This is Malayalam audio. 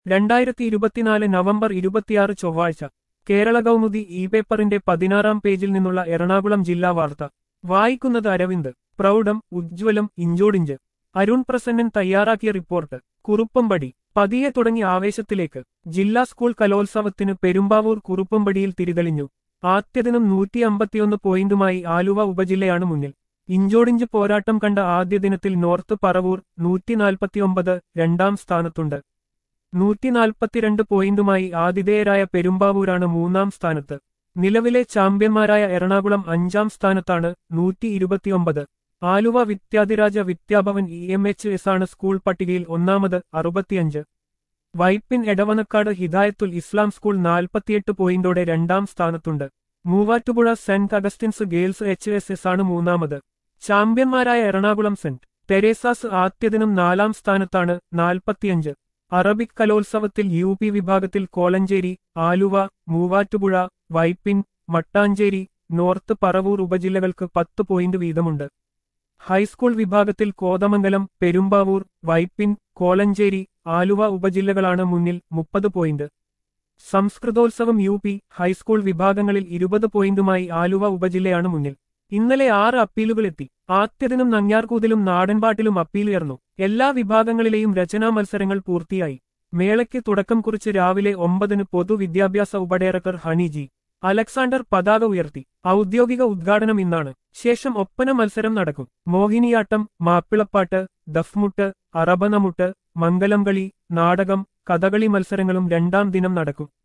രണ്ടായിരത്തി ഇരുപത്തിനാല് നവംബർ ഇരുപത്തിയാറ് ചൊവ്വാഴ്ച കേരള കൗമുദി ഇ പേപ്പറിന്റെ പതിനാറാം പേജിൽ നിന്നുള്ള എറണാകുളം ജില്ലാ വാർത്ത വായിക്കുന്നത് അരവിന്ദ് പ്രൗഢം ഉജ്ജ്വലം ഇഞ്ചോടിഞ്ച് അരുൺ പ്രസന്നൻ തയ്യാറാക്കിയ റിപ്പോർട്ട് കുറുപ്പമ്പടി പതിയെ തുടങ്ങി ആവേശത്തിലേക്ക് ജില്ലാ സ്കൂൾ കലോത്സവത്തിന് പെരുമ്പാവൂർ കുറുപ്പമ്പടിയിൽ തിരിതെളിഞ്ഞു ആദ്യദിനം നൂറ്റി അമ്പത്തിയൊന്ന് പോയിന്റുമായി ആലുവ ഉപജില്ലയാണ് മുന്നിൽ ഇഞ്ചോടിഞ്ച് പോരാട്ടം കണ്ട ആദ്യ ദിനത്തിൽ നോർത്ത് പറവൂർ നൂറ്റി നാൽപ്പത്തിയൊമ്പത് രണ്ടാം സ്ഥാനത്തുണ്ട് നൂറ്റി നാൽപ്പത്തിരണ്ട് പോയിന്റുമായി ആതിഥേയരായ പെരുമ്പാവൂരാണ് മൂന്നാം സ്ഥാനത്ത് നിലവിലെ ചാമ്പ്യന്മാരായ എറണാകുളം അഞ്ചാം സ്ഥാനത്താണ് നൂറ്റി ഇരുപത്തിയൊമ്പത് Aluva Vidyadhiraja Vidyabhavan E M H S ആണ് സ്കൂൾ പട്ടികയിൽ ഒന്നാമത് അറുപത്തിയഞ്ച് വൈപ്പിൻ എടവനക്കാട് ഹിദായത്തുൽ ഇസ്ലാം സ്കൂൾ നാൽപ്പത്തിയെട്ട് പോയിന്റോടെ രണ്ടാം സ്ഥാനത്തുണ്ട് Muvattupuzha saint Augustine's girls H S S ആണ് മൂന്നാമത് ചാമ്പ്യന്മാരായ എറണാകുളം സെന്റ് തെരേസാസ് ആദ്യദിനം നാലാം സ്ഥാനത്താണ് നാൽപ്പത്തിയഞ്ച് അറബിക് കലോത്സവത്തിൽ യു പി വിഭാഗത്തിൽ കോലഞ്ചേരി ആലുവ മൂവാറ്റുപുഴ വൈപ്പിൻ മട്ടാഞ്ചേരി നോർത്ത് പറവൂർ ഉപജില്ലകൾക്ക് പത്ത് പോയിന്റ് വീതമുണ്ട് ഹൈസ്കൂൾ വിഭാഗത്തിൽ കോതമംഗലം പെരുമ്പാവൂർ വൈപ്പിൻ കോലഞ്ചേരി ആലുവ ഉപജില്ലകളാണ് മുന്നിൽ മുപ്പത് പോയിന്റ് സംസ്കൃതോത്സവം യു പി ഹൈസ്കൂൾ വിഭാഗങ്ങളിൽ ഇരുപത് പോയിന്റുമായി ആലുവ ഉപജില്ലയാണ് മുന്നിൽ ഇന്നലെ ആറ് അപ്പീലുകളെത്തി ആദ്യദിനം നങ്ങ്യാർകൂതിലും നാടൻപാട്ടിലും അപ്പീലുയർന്നു എല്ലാ വിഭാഗങ്ങളിലെയും രചനാ മത്സരങ്ങൾ പൂർത്തിയായി മേളയ്ക്ക് തുടക്കം കുറിച്ച് രാവിലെ ഒമ്പതിന് പൊതുവിദ്യാഭ്യാസ ഉപഡയറക്ടർ ഹണിജി അലക്സാണ്ടർ പതാക ഉയർത്തി ഔദ്യോഗിക ഉദ്ഘാടനം ഇന്നാണ് ശേഷം ഒപ്പന മത്സരം നടക്കും മോഹിനിയാട്ടം മാപ്പിളപ്പാട്ട് ദഫ്മുട്ട് അറബനമുട്ട് മംഗലംകളി നാടകം കഥകളി മത്സരങ്ങളും രണ്ടാം ദിനം നടക്കും